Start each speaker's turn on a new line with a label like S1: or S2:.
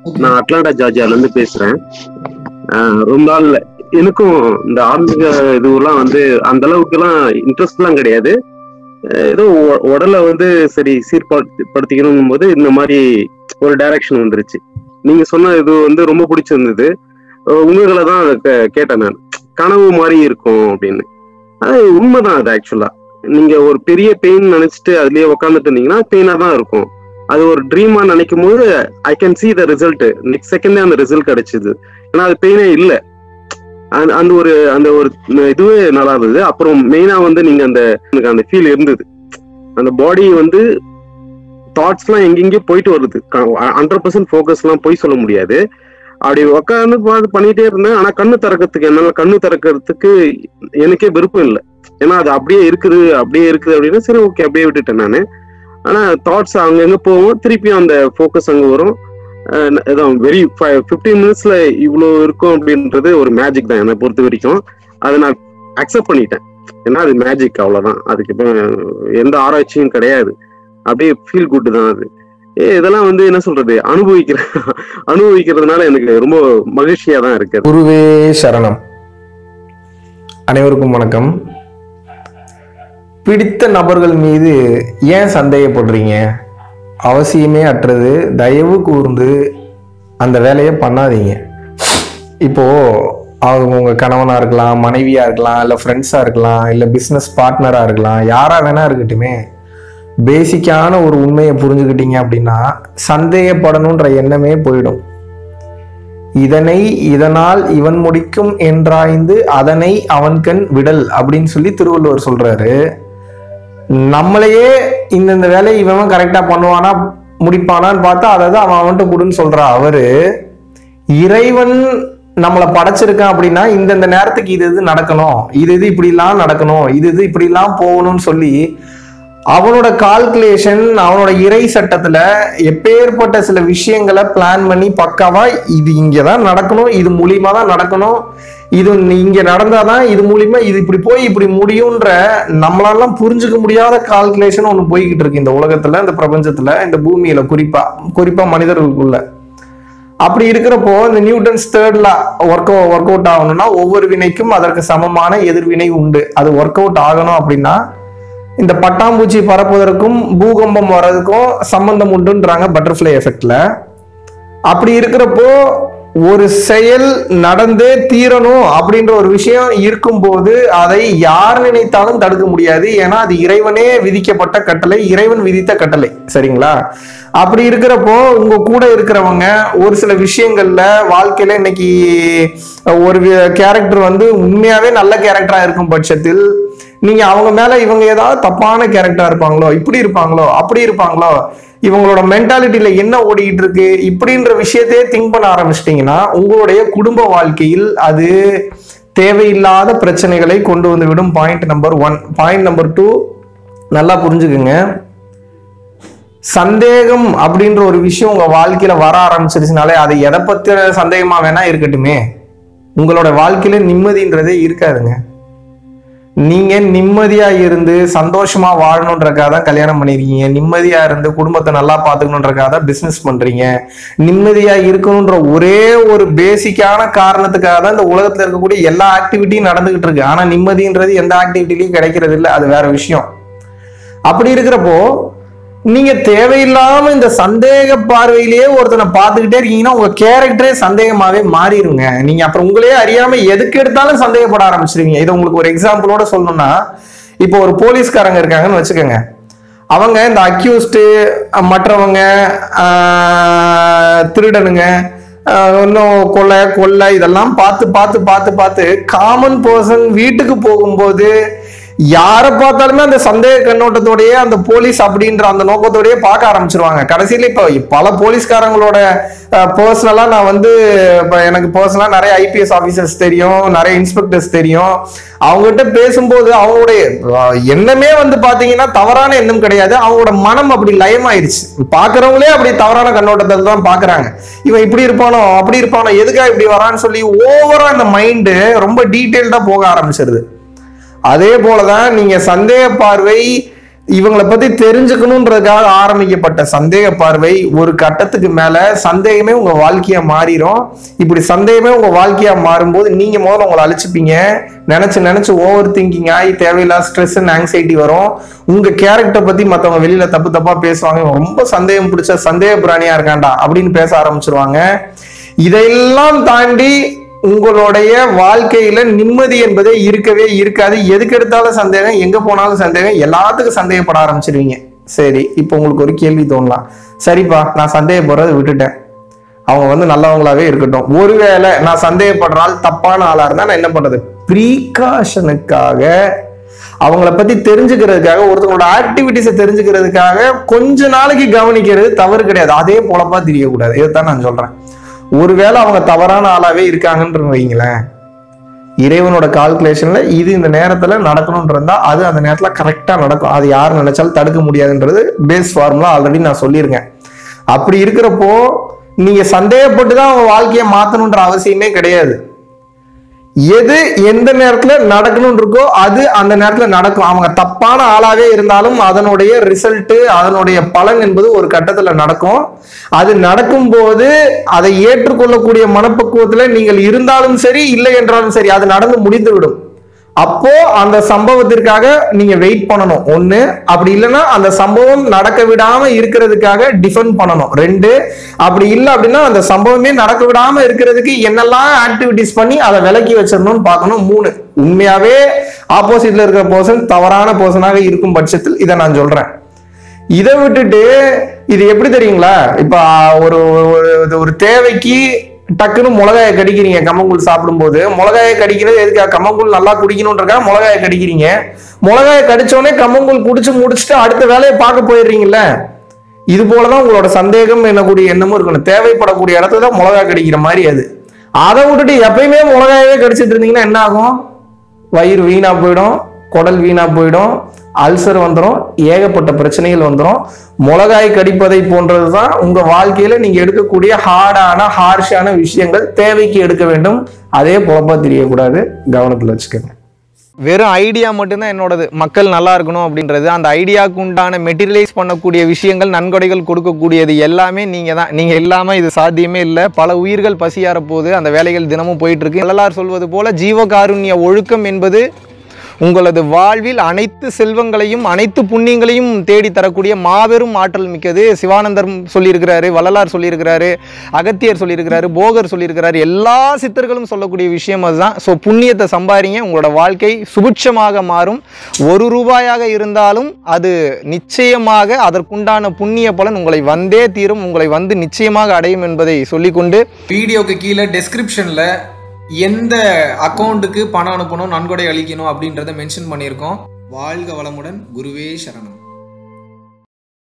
S1: நான் அட்லாண்டா ஜார்ஜியால இருந்து பேசுறேன் ஆஹ் ரொம்ப நாள் எனக்கும் இந்த ஆன்மீக இதுவெல்லாம் வந்து அந்த அளவுக்கு எல்லாம் இன்ட்ரெஸ்ட் எல்லாம் கிடையாது அஹ் ஏதோ உ- உடலை வந்து சரி சீர்படுத்திக்கணும் போது இந்த மாதிரி ஒரு டைரக்ஷன் வந்துருச்சு நீங்க சொன்ன இது வந்து ரொம்ப பிடிச்சிருந்தது அஹ் உங்களை தான் அதை கே- கேட்டேன் நான் கனவு மாதிரி இருக்கும் அப்படின்னு அது உண்மைதான் அது ஆக்சுவலா நீங்க ஒரு பெரிய பெயின் நினைச்சிட்டு அதுலயே உட்காந்துட்டு இருந்தீங்கன்னா பெயினா தான் இருக்கும் அது ஒரு ட்ரீமா நினைக்கும் போது I can see the result next செகண்டே அந்த ரிசல்ட் கிடைச்சது ஏன்னா அது பெயினே இல்லை அந்த அந்த ஒரு அந்த ஒரு இதுவே நல்லா இருந்தது அப்புறம் மெயினா வந்து நீங்க அந்த எனக்கு அந்த ஃபீல் இருந்தது அந்த பாடி வந்து தாட்ஸ் எல்லாம் எங்கெங்கயோ போயிட்டு வருது ஹண்ட்ரட் பர்சன்ட் ஃபோக்கஸ் எல்லாம் போய் சொல்ல முடியாது அப்படி உட்காந்து பார்த்து பண்ணிட்டே இருந்தேன் ஆனா கண்ணு திறக்கிறதுக்கு என்னால கண்ணு திறக்கிறதுக்கு எனக்கே விருப்பம் இல்லை ஏன்னா அது அப்படியே இருக்குது அப்படியே இருக்குது அப்படின்னா சரி ஓகே அப்படியே விட்டுட்டேன் நானு ஆனா தாட்ஸ் அங்கங்க போகும் திருப்பியும் அந்த ஃபோக்கஸ் அங்க வரும் வெரி ஃபிஃப்டீன் மினிட்ஸ்ல இவ்வளோ இருக்கும் அப்படின்றது ஒரு மேஜிக் தான் என்னை பொறுத்த வரைக்கும் அதை நான் அக்செப்ட் பண்ணிட்டேன் ஏன்னா அது மேஜிக் அவ்வளவுதான் அதுக்கு இப்போ எந்த ஆராய்ச்சியும் கிடையாது அப்படியே ஃபீல் குட் தான் அது ஏ இதெல்லாம் வந்து என்ன சொல்றது அனுபவிக்கிற அனுபவிக்கிறதுனால எனக்கு ரொம்ப மகிழ்ச்சியா தான் இருக்கு
S2: குருவே சரணம் அனைவருக்கும் வணக்கம் பிடித்த நபர்கள் மீது ஏன் சந்தேகப்படுறீங்க அவசியமே அற்றது தயவு கூர்ந்து அந்த வேலையை பண்ணாதீங்க இப்போ அவங்க உங்க கணவனா இருக்கலாம் மனைவியா இருக்கலாம் இல்லை ஃப்ரெண்ட்ஸா இருக்கலாம் இல்லை பிஸ்னஸ் பார்ட்னரா இருக்கலாம் யாரா வேணா இருக்கட்டுமே பேசிக்கான ஒரு உண்மையை புரிஞ்சுக்கிட்டீங்க அப்படின்னா சந்தேகப்படணுன்ற எண்ணமே போயிடும் இதனை இதனால் இவன் முடிக்கும் என்றாய்ந்து அதனை அவன் கண் விடல் அப்படின்னு சொல்லி திருவள்ளுவர் சொல்றாரு நம்மளையே இந்தந்த வேலையை இவன் கரெக்டா பண்ணுவானா முடிப்பானான்னு பார்த்தா அதாவது அவன் அவன்கிட்ட கொடுன்னு சொல்றா அவரு இறைவன் நம்மளை படைச்சிருக்கான் அப்படின்னா இந்தந்த நேரத்துக்கு இது இது நடக்கணும் இது இது இப்படிலாம் நடக்கணும் இது இது இப்படிலாம் போகணும்னு சொல்லி அவனோட கால்குலேஷன் அவனோட இறை சட்டத்துல எப்பேற்பட்ட சில விஷயங்களை பிளான் பண்ணி பக்காவா இது இங்கதான் நடக்கணும் இது மூலியமா தான் நடக்கணும் இது இங்க நடந்தாதான் இது மூலியமா இது இப்படி போய் இப்படி முடியும்ன்ற நம்மளாலாம் புரிஞ்சுக்க முடியாத கால்குலேஷன் ஒன்று போய்கிட்டு இருக்கு இந்த உலகத்துல இந்த பிரபஞ்சத்துல இந்த பூமியில குறிப்பா குறிப்பா மனிதர்களுக்குள்ள அப்படி இருக்கிறப்போ இந்த நியூட்டன்ஸ் தேர்ட்ல ஒர்க் ஒர்க் அவுட் ஆகணும்னா ஒவ்வொரு வினைக்கும் அதற்கு சமமான எதிர்வினை உண்டு அது ஒர்க் அவுட் ஆகணும் அப்படின்னா இந்த பட்டாம்பூச்சி பறப்பதற்கும் பூகம்பம் வர்றதுக்கும் சம்பந்தம் உண்டுன்றாங்க பட்டர்ஃப்ளை எஃபெக்ட்ல அப்படி இருக்கிறப்போ ஒரு செயல் நடந்தே தீரணும் அப்படின்ற ஒரு விஷயம் இருக்கும்போது அதை யார் நினைத்தாலும் தடுக்க முடியாது ஏன்னா அது இறைவனே விதிக்கப்பட்ட கட்டளை இறைவன் விதித்த கட்டளை சரிங்களா அப்படி இருக்கிறப்போ உங்க கூட இருக்கிறவங்க ஒரு சில விஷயங்கள்ல வாழ்க்கையில இன்னைக்கு ஒரு கேரக்டர் வந்து உண்மையாவே நல்ல கேரக்டரா இருக்கும் பட்சத்தில் நீங்க அவங்க மேல இவங்க ஏதாவது தப்பான கேரக்டரா இருப்பாங்களோ இப்படி இருப்பாங்களோ அப்படி இருப்பாங்களோ இவங்களோட மென்டாலிட்டியில என்ன ஓடிக்கிட்டு இருக்கு இப்படின்ற விஷயத்தையே திங்க் பண்ண ஆரம்பிச்சிட்டீங்கன்னா உங்களுடைய குடும்ப வாழ்க்கையில் அது தேவையில்லாத பிரச்சனைகளை கொண்டு வந்து விடும் point number one point number two நல்லா புரிஞ்சுக்குங்க சந்தேகம் அப்படின்ற ஒரு விஷயம் உங்க வாழ்க்கையில வர ஆரம்பிச்சிருச்சுனாலே அது எதை பத்தின சந்தேகமா வேணா இருக்கட்டுமே உங்களோட வாழ்க்கையில நிம்மதின்றதே இருக்காதுங்க நீங்க நிம்மதியா இருந்து சந்தோஷமா வாழணுன்றக்காக தான் கல்யாணம் பண்ணிருக்கீங்க நிம்மதியா இருந்து குடும்பத்தை நல்லா பாத்துக்கணுன்றக்காக தான் பிசினஸ் பண்றீங்க நிம்மதியா இருக்கணுன்ற ஒரே ஒரு பேசிக்கான காரணத்துக்காக தான் இந்த உலகத்துல இருக்கக்கூடிய எல்லா ஆக்டிவிட்டியும் நடந்துகிட்டு இருக்கு ஆனா நிம்மதின்றது எந்த ஆக்டிவிட்டிலையும் கிடைக்கிறது இல்லை அது வேற விஷயம் அப்படி இருக்கிறப்போ நீங்க தேவையில்லாம இந்த சந்தேக பார்வையிலேயே ஒருத்தனை பார்த்துக்கிட்டே இருக்கீங்கன்னா உங்க கேரக்டரே சந்தேகமாவே மாறிடுங்க நீங்க அப்புறம் உங்களையே அறியாம எதுக்கு எடுத்தாலும் சந்தேகப்பட ஆரம்பிச்சிருவீங்க இதை உங்களுக்கு ஒரு எக்ஸாம்பிளோட சொல்லணும்னா இப்போ ஒரு போலீஸ்காரங்க இருக்காங்கன்னு வச்சுக்கோங்க அவங்க இந்த அக்யூஸ்டு மற்றவங்க ஆஹ், திருடனுங்க ஆஹ், இன்னும் கொலை கொள்ளை இதெல்லாம் பார்த்து பார்த்து பார்த்து பார்த்து காமன் பர்சன் வீட்டுக்கு போகும்போது யாரை பார்த்தாலுமே அந்த சந்தேக கண்ணோட்டத்தோடயே அந்த போலீஸ் அப்படின்ற அந்த நோக்கத்தோடயே பார்க்க ஆரம்பிச்சிருவாங்க கடைசியில இப்போ பல போலீஸ்காரங்களோட பர்சனலா நான் வந்து இப்போ எனக்கு பர்சனலா நிறைய ஐபிஎஸ் ஆஃபீஸர்ஸ் தெரியும் நிறைய இன்ஸ்பெக்டர்ஸ் தெரியும் அவங்ககிட்ட பேசும்போது அவங்களுடைய அஹ், எண்ணமே வந்து பாத்தீங்கன்னா தவறான எண்ணம் கிடையாது அவங்களோட மனம் அப்படி லயமாயிருச்சு பாக்குறவங்களே அப்படி தவறான கண்ணோட்டத்தில் தான் பாக்குறாங்க இவன் இப்படி இருப்பானோ அப்படி இருப்பானோ எதுக்காக இப்படி வரான்னு சொல்லி ஓவரா இந்த மைண்டு ரொம்ப டீட்டெயில்டா போக ஆரம்பிச்சிருது அதே போலதான் நீங்க சந்தேக பார்வை இவங்களை பத்தி தெரிஞ்சுக்கணுன்றதுக்காக ஆரம்பிக்கப்பட்ட சந்தேக பார்வை ஒரு கட்டத்துக்கு மேல சந்தேகமே உங்க வாழ்க்கையா மாறிடும் இப்படி சந்தேகமே உங்க வாழ்க்கையா மாறும்போது நீங்க முதல்ல உங்களை அழிச்சுப்பீங்க நினைச்சு நினைச்சு ஓவர் திங்கிங் ஆகி தேவையில்லாத ஸ்ட்ரெஸ் அண்ட் ஆங்ஸைட்டி வரும் உங்க கேரக்டர் பத்தி மத்தவங்க வெளியில தப்பு தப்பா பேசுவாங்க இவன் ரொம்ப சந்தேகம் பிடிச்ச சந்தேக பிராணியா இருக்கான்டா அப்படின்னு பேச ஆரம்பிச்சிருவாங்க இதையெல்லாம் தாண்டி உங்களுடைய வாழ்க்கையில நிம்மதி என்பதே இருக்கவே இருக்காது எதுக்கு எடுத்தாலும் சந்தேகம் எங்க போனாலும் சந்தேகம் எல்லாத்துக்கும் சந்தேகப்பட ஆரம்பிச்சிருவீங்க சரி இப்போ உங்களுக்கு ஒரு கேள்வி தோணலாம் சரிப்பா நான் சந்தேகப்படுறதை விட்டுட்டேன் அவங்க வந்து நல்லவங்களாவே இருக்கட்டும் ஒருவேளை நான் சந்தேகப்படுற ஆள் தப்பான ஆளா இருந்தா நான் என்ன பண்றது ப்ரீகாஷனுக்காக அவங்கள பத்தி தெரிஞ்சுக்கிறதுக்காக ஒருத்தவங்களோட ஆக்டிவிட்டிஸை தெரிஞ்சுக்கிறதுக்காக கொஞ்ச நாளைக்கு கவனிக்கிறது தவறு கிடையாது அதே பொழப்பா தெரியக்கூடாது இதைத்தான் நான் சொல்றேன் ஒருவேளை அவங்க தவறான ஆளாவே இருக்காங்கன்னு வைங்களேன் இறைவனோட கால்குலேஷன்ல இது இந்த நேரத்துல நடக்கணும்னு இருந்தா அது அந்த நேரத்துல கரெக்டா நடக்கும் அது யார் நினைச்சாலும் தடுக்க முடியாதுன்றது பேஸ் ஃபார்முலா ஆல்ரெடி நான் சொல்லியிருக்கேன் அப்படி இருக்கிறப்போ நீங்க சந்தேகப்பட்டு தான் அவங்க வாழ்க்கையை மாத்தணுன்ற அவசியமே கிடையாது எது எந்த நேரத்துல நடக்கணும்னு இருக்கோ அது அந்த நேரத்துல நடக்கும் அவங்க தப்பான ஆளாவே இருந்தாலும் அதனுடைய ரிசல்ட் அதனுடைய பலன் என்பது ஒரு கட்டத்துல நடக்கும் அது நடக்கும்போது அதை ஏற்றுக்கொள்ளக்கூடிய மனப்பக்குவத்துல நீங்கள் இருந்தாலும் சரி இல்லை என்றாலும் சரி அது நடந்து முடிந்துவிடும் அப்போ அந்த சம்பவத்திற்காக நீங்க வெயிட் பண்ணணும் ஒண்ணு அப்படி இல்லைன்னா அந்த சம்பவம் நடக்க விடாம இருக்கிறதுக்காக டிஃபெண்ட் பண்ணணும் ரெண்டு அப்படி இல்லை அப்படின்னா அந்த சம்பவமே நடக்க விடாம இருக்கிறதுக்கு என்னெல்லாம் ஆக்டிவிட்டிஸ் பண்ணி அதை விலக்கி வச்சிடணும்னு பார்க்கணும் மூணு உண்மையாவே ஆப்போசிட்ல இருக்கிற பர்சன் தவறான பர்சனாக இருக்கும் பட்சத்தில் இதை நான் சொல்றேன் இதை விட்டுட்டு இது எப்படி தெரியுங்களா இப்ப ஒரு ஒரு- ஒரு தேவைக்கு டக்குன்னு மிளகாயை கடிக்கிறீங்க கம்மங்கூழ் சாப்பிடும்போது மிளகாயை கடிக்கிறது எதுக்காக கம்மங்கூழ் நல்லா குடிக்கணுன்றக்காக மிளகாயை கடிக்கிறீங்க மிளகாயை கடிச்சோடனே கம்மங்கூழ் குடிச்சு முடிச்சுட்டு அடுத்த வேலையை பார்க்க போயிடுறீங்கல்ல இது போலதான் உங்களோட சந்தேகம் என்னக்கூடிய எண்ணமும் இருக்கணும் தேவைப்படக்கூடிய இடத்துல தான் மிளகா கடிக்கிற மாதிரி அது அதை விட்டுட்டு எப்பயுமே மிளகாயவே கடிச்சிட்டு இருந்தீங்கன்னா என்ன ஆகும் வயிறு வீணா போயிடும் குடல் வீணா போயிடும் அல்சர் வந்துடும் ஏகப்பட்ட பிரச்சனைகள் வந்துடும் மிளகாய் கடிப்பதை போன்றது தான் உங்க வாழ்க்கையில நீங்க எடுக்கக்கூடிய ஹார்டான ஹார்ஷான விஷயங்கள் தேவைக்கு எடுக்க வேண்டும் அதே பொழப்பா தெரியக்கூடாது கவனத்துல வச்சுக்கோங்க
S3: வெறும் ஐடியா மட்டும்தான் என்னோடது மக்கள் நல்லா இருக்கணும் அப்படின்றது அந்த ஐடியாவுக்கு உண்டான மெட்டீரியலைஸ் பண்ணக்கூடிய விஷயங்கள் நன்கொடைகள் கொடுக்கக்கூடியது எல்லாமே நீங்கள் தான் நீங்கள் இல்லாமல் இது சாத்தியமே இல்லை பல உயிர்கள் பசியார போது அந்த வேலைகள் தினமும் போயிட்டு இருக்கு எல்லாரும் சொல்வது போல ஜீவகாருண்ய ஒழுக்கம் என்பது உங்களது வாழ்வில் அனைத்து செல்வங்களையும் அனைத்து புண்ணியங்களையும் தேடி தரக்கூடிய மாபெரும் ஆற்றல் மிக்கது சிவானந்தர் சொல்லியிருக்கிறாரு வள்ளலார் சொல்லியிருக்கிறாரு அகத்தியர் சொல்லியிருக்கிறாரு போகர் சொல்லியிருக்கிறாரு எல்லா சித்தர்களும் சொல்லக்கூடிய விஷயம் அதுதான் ஸோ புண்ணியத்தை சம்பாதிங்க உங்களோட வாழ்க்கை சுபிட்சமாக மாறும் ஒரு ரூபாயாக இருந்தாலும் அது நிச்சயமாக அதற்குண்டான புண்ணிய பலன் உங்களை வந்தே தீரும் உங்களை வந்து நிச்சயமாக அடையும் என்பதை சொல்லிக்கொண்டு
S4: வீடியோக்கு கீழே டெஸ்கிரிப்ஷனில் எந்த அக்கௌண்ட்டுக்கு பணம் அனுப்பணும் நன்கொடை அளிக்கணும் அப்படின்றத மென்ஷன் பண்ணியிருக்கோம் வாழ்க வளமுடன் குருவே சரணம்